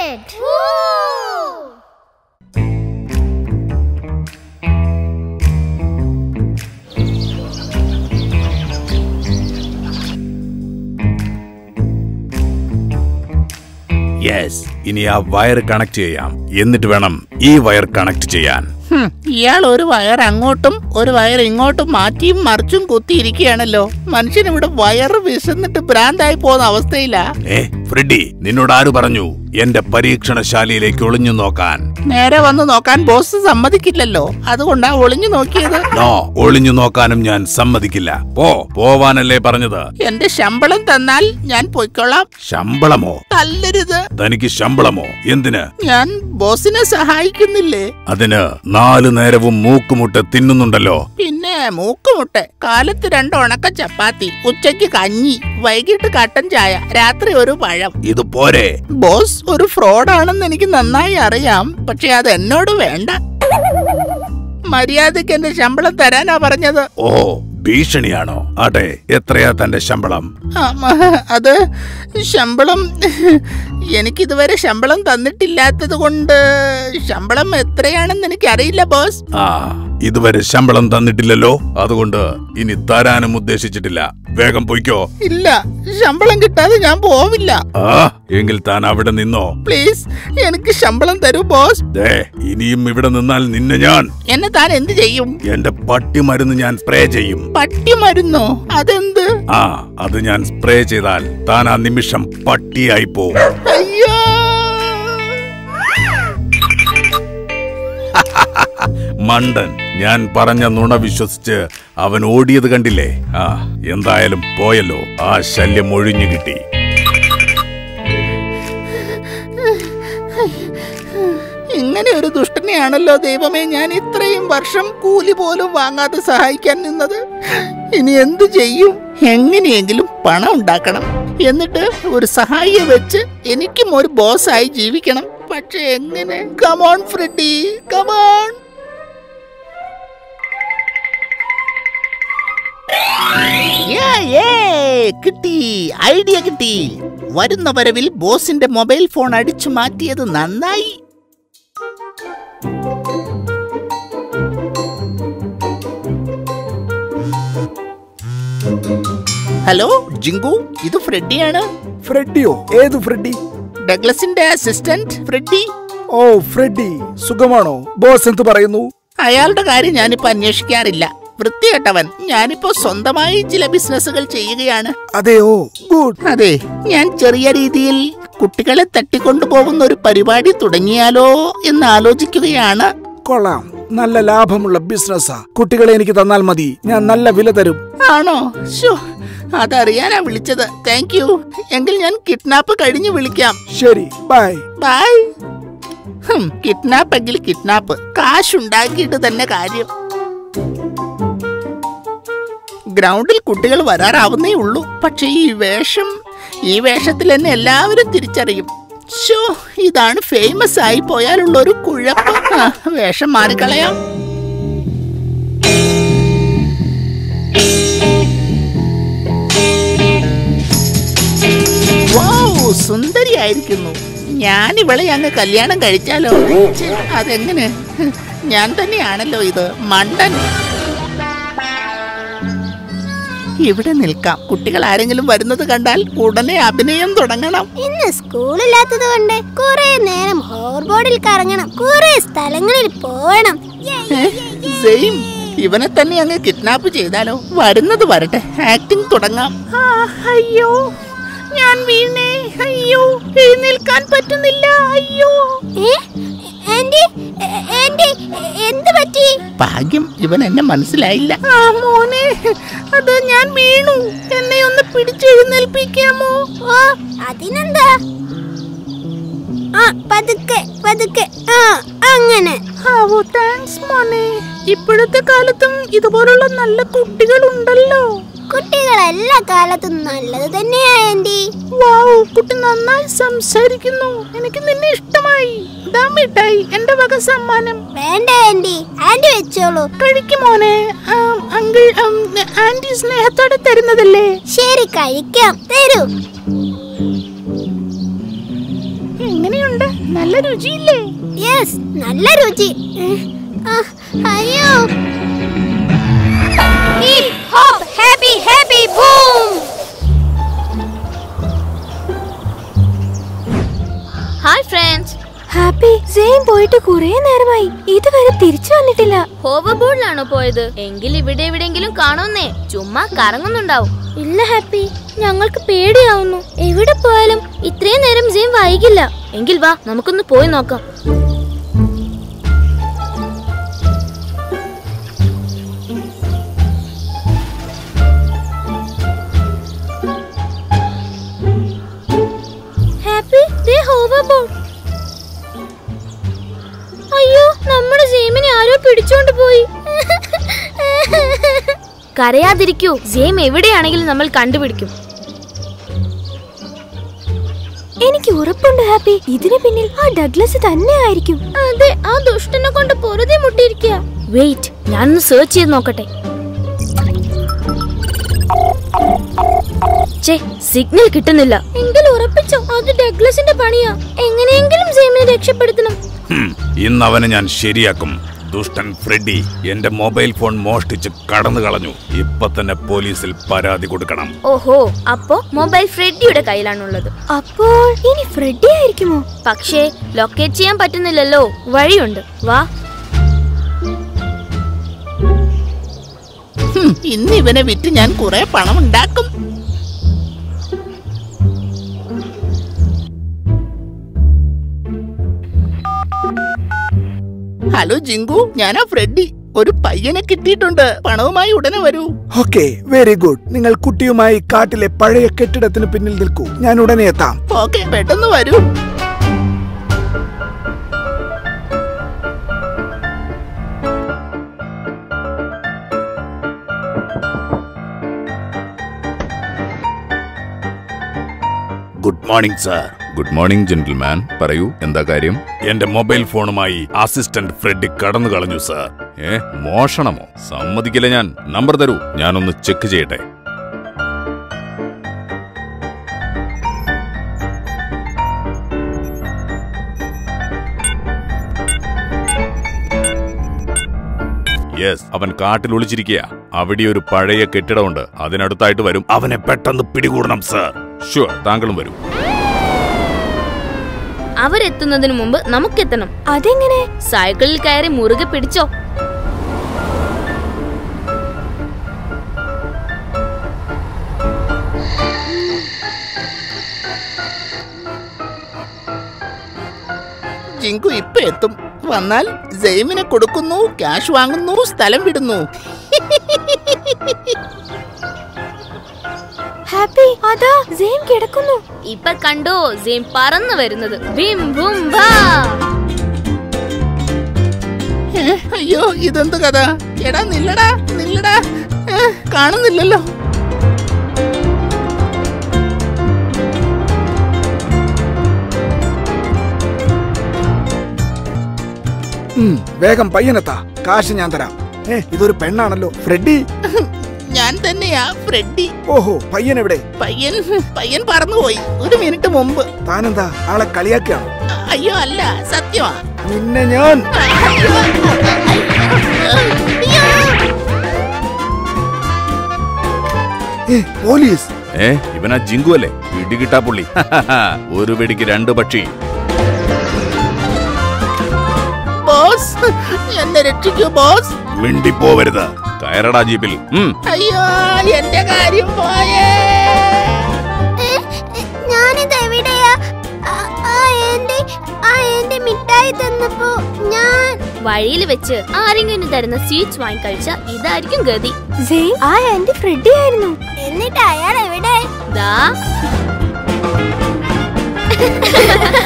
it! Yes ഇനി ആ wire connect ചെയ്യാം എന്നിട്ട് വേണം ഈ വയർ കണക്ട് ചെയ്യാൻ ഹും, ഇയാൾ ഒരു വയർ അങ്ങോട്ടും ഒരു വയർ ഇങ്ങോട്ടും മാറ്റിയും മറിച്ചും കുത്തിയിരിക്കുകയാണല്ലോ മനുഷ്യൻ ഇവിടെ വയറ് വിശന്നിട്ട് ഭ്രാന്തായി പോകുന്ന അവസ്ഥയിലാ ഏ ഫ്രെഡി നിന്നോട് ആര് പറഞ്ഞു എന്റെ പരീക്ഷണശാലയിലേക്ക് ഒളിഞ്ഞു നോക്കാൻ നേരെ വന്ന് നോക്കാൻ ബോസ് സമ്മതിക്കില്ലല്ലോ അതുകൊണ്ടാ ഒളിഞ്ഞു നോക്കിയത് നോ ഒളിഞ്ഞു നോക്കാനും ഞാൻ സമ്മതിക്കില്ല പോ പോവാനല്ലേ പറഞ്ഞത് എന്റെ ശമ്പളം തന്നാൽ ഞാൻ പൊയ്ക്കൊള്ളാം ശമ്പളമോ തല്ലരുത് തനിക്ക് ശമ്പളമോ എന്തിന് ഞാൻ ബോസിനെ സഹായിക്കുന്നില്ലേ അതിന് നാലു നേരവും മൂക്കുമുട്ട തിന്നുന്നുണ്ടല്ലോ പിന്നെ മൂക്കുമുട്ടെ കാലത്ത് രണ്ട് ഉണക്ക ചപ്പാത്തി ഉച്ചയ്ക്ക് കഞ്ഞി വൈകിട്ട് കട്ടൻ ചായ രാത്രി ഒരു പഴം ഇത് പോരെ ബോസ് ഒരു ഫ്രോഡാണെന്ന് എനിക്ക് നന്നായി അറിയാം പക്ഷെ അത് എന്നോട് വേണ്ട മര്യാദയ്ക്ക് എന്റെ ശമ്പളം തരാനാ പറഞ്ഞത് ഓ ഭീഷണിയാണോ ആട്ടെ എത്രയാ തന്റെ ശമ്പളം ആമ, അത് ശമ്പളം എനിക്കിതുവരെ ശമ്പളം തന്നിട്ടില്ലാത്തത് കൊണ്ട് ശമ്പളം എത്രയാണെന്ന് എനിക്കറിയില്ല ബോസ് ആ ഇതുവരെ ശമ്പളം തന്നിട്ടില്ലല്ലോ അതുകൊണ്ട് ഇനി തരാനും ഉദ്ദേശിച്ചിട്ടില്ല വേഗം പൊയ്ക്കോ ഇല്ല ശമ്പളം കിട്ടാതെ ഞാൻ പോവില്ല ആ എങ്കിൽ താൻ അവിടെ നിന്നോ പ്ലീസ് എനിക്ക് ശമ്പളം തരൂ ബോസ് ദേ ഇനിയും ഇവിടെ നിന്നാൽ നിന്നെ ഞാൻ എന്നെ താൻ എന്ത് ചെയ്യും എന്റെ പട്ടി മരുന്ന് ഞാൻ സ്പ്രേ ചെയ്യും പട്ടി മരുന്നോ അതെന്ത് ആ അത് ഞാൻ സ്പ്രേ ചെയ്താൽ താൻ ആ നിമിഷം പട്ടിയായി പോവും അയ്യോ മണ്ടൻ ഞാൻ പറഞ്ഞ നുണ വിശ്വസിച്ച് അവൻ ഓടിയത് കണ്ടില്ലേ ആ എന്തായാലും പോയല്ലോ ആ ശല്യം ഒഴിഞ്ഞു കിട്ടി ഇങ്ങനെ ഒരു ദുഷ്ടനെയാണല്ലോ ദൈവമേ ഞാൻ ഇത്രയും വർഷം കൂലി പോലും വാങ്ങാതെ സഹായിക്കാൻ നിന്നത് ഇനി എന്തു ചെയ്യും എങ്ങനെയെങ്കിലും പണം ഉണ്ടാക്കണം എന്നിട്ട് ഒരു സഹായിയെ വെച്ച് എനിക്കും ഒരു ബോസായി ജീവിക്കണം പക്ഷെ എങ്ങനെ കമോൺ ഫ്രെഡി കമോൺ കിട്ടി ഐഡിയ കിട്ടി വരുന്ന വരവിൽ ബോസിന്റെ മൊബൈൽ ഫോൺ അടിച്ചു മാറ്റിയത് നന്നായി ഹലോ ജിങ്കു ഇത് ഫ്രെഡിയാണ് ഫ്രെഡിയോ ഏത് ഫ്രെഡി ഡഗ്ലസിന്റെ അസിസ്റ്റന്റ് ഫ്രെഡി ഓ ഫ്രെഡി സുഖമാണോ ബോസ് എന്ത് പറയുന്നു അയാളുടെ കാര്യം ഞാനിപ്പോ അന്വേഷിക്കാറില്ല വൃത്തികെട്ടവൻ ഞാനിപ്പോ സ്വന്തമായി ചില ബിസിനസ്സുകൾ ചെയ്യുകയാണ് അതെയോ ഗുഡ് അതെ ഞാൻ ചെറിയ രീതിയിൽ കുട്ടികളെ തട്ടിക്കൊണ്ടുപോകുന്ന ഒരു പരിപാടി തുടങ്ങിയാലോ എന്ന് ആലോചിക്കുകയാണ് കൊള്ളാം നല്ല ലാഭമുള്ള ബിസിനസ്സാ കുട്ടികളെ എനിക്ക് തന്നാൽ മതി ഞാൻ നല്ല വില തരും ആണോ ശോ അതറിയാനാ വിളിച്ചത് താങ്ക് യു എങ്കിൽ ഞാൻ കിഡ്നാപ്പ് കഴിഞ്ഞ് വിളിക്കാം ശരി ബൈ ബൈ കിഡ്നാപ്പ് എങ്കിൽ കിഡ്നാപ്പ് കാശുണ്ടാക്കിയിട്ട് തന്നെ കാര്യം ഗ്രൗണ്ടിൽ കുട്ടികൾ വരാറാവുന്നേ ഉള്ളൂ പക്ഷെ ഈ വേഷം ഈ വേഷത്തിൽ എന്നെ എല്ലാവരും തിരിച്ചറിയും ഷോ ഇതാണ് ഫേമസ് ആയി പോയാലുള്ള ഒരു കുഴപ്പം ആ, വേഷം മാറിക്കളയാം വൗ, സുന്ദരിയായിരിക്കുന്നു ഞാൻ ഇവളെ അങ്ങ് കല്യാണം കഴിച്ചാലോ ഛെ, അതെങ്ങനെ ഞാൻ തന്നെയാണല്ലോ ഇത് മണ്ടൻ ഇവിടെ നിൽക്കാം കുട്ടികൾ ആരെങ്കിലും വരുന്നത് കണ്ടാൽ ഉടനെ അഭിനയം തുടങ്ങണം ഇന്ന് സ്കൂളില്ലാത്തത് കൊണ്ട് കുറെ നേരം ഹോർബോർഡിൽ കറങ്ങണം കുറെ സ്ഥലങ്ങളിൽ പോകണം ഏ, സെയിം ഇവനെ തന്നെ അങ്ങ് കിഡ്നാപ്പ് ചെയ്താലോ വരുന്നത് വരട്ടെ ആക്ടിങ് തുടങ്ങാം ആ, അയ്യോ ഞാൻ വീണേ അയ്യോ എഴുന്നേൽക്കാൻ പറ്റുന്നില്ല അയ്യോ ഏ? ആന്റി എ- ആന്റി എ- എന്ത് പറ്റി ഭാഗ്യം ഇവൻ എന്നെ മനസ്സിലായില്ല ആ മോനെ അത് ഞാൻ വീണു എന്നെ ഒന്ന് പിടിച്ചെഴുന്നേൽപ്പിക്കാമോ ഓ അതിനെന്താ ആ പതുക്കെ പതുക്കെ ആ അങ്ങനെ ഓ താങ്ക്സ് മോനെ ഇപ്പോഴത്തെ കാലത്തും ഇതുപോലുള്ള നല്ല കുട്ടികളുണ്ടല്ലോ കുട്ടികൾ എല്ലാ കാലത്തും നല്ലത് തന്നെയാ ആന്റി വാവ് കുട്ടി നന്നായി സംസാരിക്കുന്നു എനിക്ക് നിന്നെ ഇഷ്ടമായി ദാ മിഠായി എന്റെ വക സമ്മാനം വേണ്ട ആന്റി ആന്റി വെച്ചോളൂ കഴിക്കും മോനെ ആം, അങ്കിൾ ആം, ആന്റി സ്നേഹത്തോടെ തരുന്നതല്ലേ ശരി കഴിക്കാം തരൂ എങ്ങനെയുണ്ട് എങ്ങനെയുണ്ട് നല്ല രുചിയില്ലേ യെസ് നല്ല രുചി ആ, അയ്യോ happy happy boom hi friends happy same പോയിട്ട് കുറെ നേരമായി ഇതുവരെ തിരിച്ചു വന്നിട്ടില്ല ഹോവർബോർഡിലാണോ പോയത് എങ്കിൽ ഇവിടെ എവിടെയെങ്കിലും കാണുന്നേ ചുമ്മാ കറങ്ങുന്നുണ്ടാവും ഇല്ല ഹാപ്പി ഞങ്ങൾക്ക് പേടിയാവുന്നു എവിടെ പോയാലും ഇത്രയും നേരം സെയിം വൈകില്ല എങ്കിൽ വാ നമുക്കൊന്ന് പോയി നോക്കാം ഹാപ്പി ദേ ഹോവർബോർഡ് അയ്യോ നമ്മുടെ ജെയിമിനെ ആരോ പിടിച്ചോണ്ട് പോയി കരയാതിരിക്കൂ സെയിം എവിടെയാണെങ്കിലും നമ്മൾ കണ്ടുപിടിക്കും എനിക്ക് ഉറപ്പുണ്ട് ഹാപ്പി ഇതിന് പിന്നിൽ ആ ഡഗ്ലസ് തന്നെ ആയിരിക്കും അതെ ആ ദുഷ്ടനെ കൊണ്ട് പൊറുതി മുട്ടിയിരിക്കുക വെയിറ്റ് ഞാനൊന്ന് സെർച്ച് ചെയ്ത് നോക്കട്ടെ ചേ സിഗ്നൽ കിട്ടുന്നില്ല എങ്കിൽ ഉറപ്പിച്ചോ അത് ഡഗ്ലസിന്റെ പണിയാ എങ്ങനെയെങ്കിലും ജെയിമിനെ രക്ഷപ്പെടുത്തണം ഹും, ഇന്ന് അവനെ ഞാൻ ശരിയാക്കും ദുഷ്ടൻ ഫ്രെഡി എന്റെ മൊബൈൽ ഫോൺ മോഷ്ടിച്ച് കടന്നു കളഞ്ഞു ഇപ്പൊ തന്നെ പോലീസിൽ പരാതി കൊടുക്കണം ഓഹോ അപ്പോ മൊബൈൽ ഫ്രെഡിയുടെ കയ്യിലാണുള്ളത് അപ്പോൾ ഇനി ഫ്രെഡി ആയിരിക്കുമോ പക്ഷേ ലൊക്കേറ്റ് ചെയ്യാൻ പറ്റുന്നില്ലല്ലോ വഴിയുണ്ട് വാ ഹും, ഇന്ന് ഇവനെ വിറ്റ് ഞാൻ കുറെ പണം ഉണ്ടാക്കും ഹലോ ജിങ്കു ഞാനാ ഫ്രെഡി ഒരു പയ്യനെ കിട്ടിയിട്ടുണ്ട് പണവുമായി ഉടനെ വരൂ ഓക്കെ വെരി ഗുഡ് നിങ്ങൾ കുട്ടിയുമായി കാട്ടിലെ പഴയ കെട്ടിടത്തിന് പിന്നിൽ നിൽക്കൂ ഞാൻ ഉടനെ എത്താം ഓക്കെ പെട്ടെന്ന് വരൂ good morning sir good morning gentleman പറയൂ എന്താ കാര്യം എന്റെ മൊബൈൽ ഫോണുമായി അസിസ്റ്റന്റ് ഫ്രെഡി കടന്നു കളഞ്ഞു സാർ ഏ മോഷണമോ സമ്മതിക്കില്ല ഞാൻ നമ്പർ തരൂ ഞാനൊന്ന് ചെക്ക് ചെയ്യട്ടെ യെസ് അവൻ കാട്ടിൽ ഒളിച്ചിരിക്കുക അവിടെ ഒരു പഴയ കെട്ടിടമുണ്ട് അതിനടുത്തായിട്ട് വരും അവനെ പെട്ടെന്ന് പിടികൂടണം സർ ഷുവർ താങ്കളും വരും അവരെത്തുന്നതിന് മുമ്പ് നമുക്കെത്തണം അതെങ്ങനെ സൈക്കിളിൽ കയറി മുറുകെ പിടിച്ചോ ജിങ്കു ഇപ്പൊ എത്തും വന്നാൽ ജെയിമിനെ കൊടുക്കുന്നു ക്യാഷ് വാങ്ങുന്നു സ്ഥലം വിടുന്നു ഹാപ്പി അതാ സെയിം കിടക്കുന്നു ഇപ്പൊ കണ്ടോ സെയിം പറന്നു വരുന്നത് ബിം ബും ഭാ ഏ, അയ്യോ ഇതെന്ത് കഥ എടാ നില്ലടാ നില്ലടാ ഏ, കാണുന്നില്ലല്ലോ ഉം, വേഗം പയ്യനെത്താ കാശ് ഞാൻ തരാം ഏ ഇതൊരു പെണ്ണാണല്ലോ ഫ്രെഡി ഞാൻ തന്നെയാ ഫ്രെഡി ഓഹോ പയ്യൻ എവിടെ പയ്യൻ പയ്യൻ പറന്നുപോയി ഒരു മിനിറ്റ് മുമ്പ് താനെന്താ ആളെ കളിയാക്കിയാണോ അയ്യോ അല്ല സത്യമാ നിന്നെ ഞാൻ ഏ, പോലീസ് ഏ ഇവനാ ജിങ്കു അല്ലേ പിടികിട്ടാ പുള്ളി ഒരു വെടിക്ക് രണ്ട് പക്ഷി ബോസ് എന്നെ രക്ഷിക്കൂ ബോസ് മിണ്ടിപ്പോവരുത് കയറടാ ജീപ്പിൽ ഉം. അയ്യോ എന്റെ കാര്യം പോയേ ഞാനിത് എവിടെയാ ആ- ആ എന്റെ ആ എന്റെ മിഠായി തന്നപ്പോ ഞാൻ വഴിയിൽ വെച്ച് ആരെങ്കിലും തരുന്ന സ്വീറ്റ്സ് വാങ്ങിക്കഴിച്ച ഇതായിരിക്കും ഗതി ആ എന്റെ ഫ്രെഡി ആയിരുന്നു എന്നിട്ട് അയാൾ എവിടെ ദാ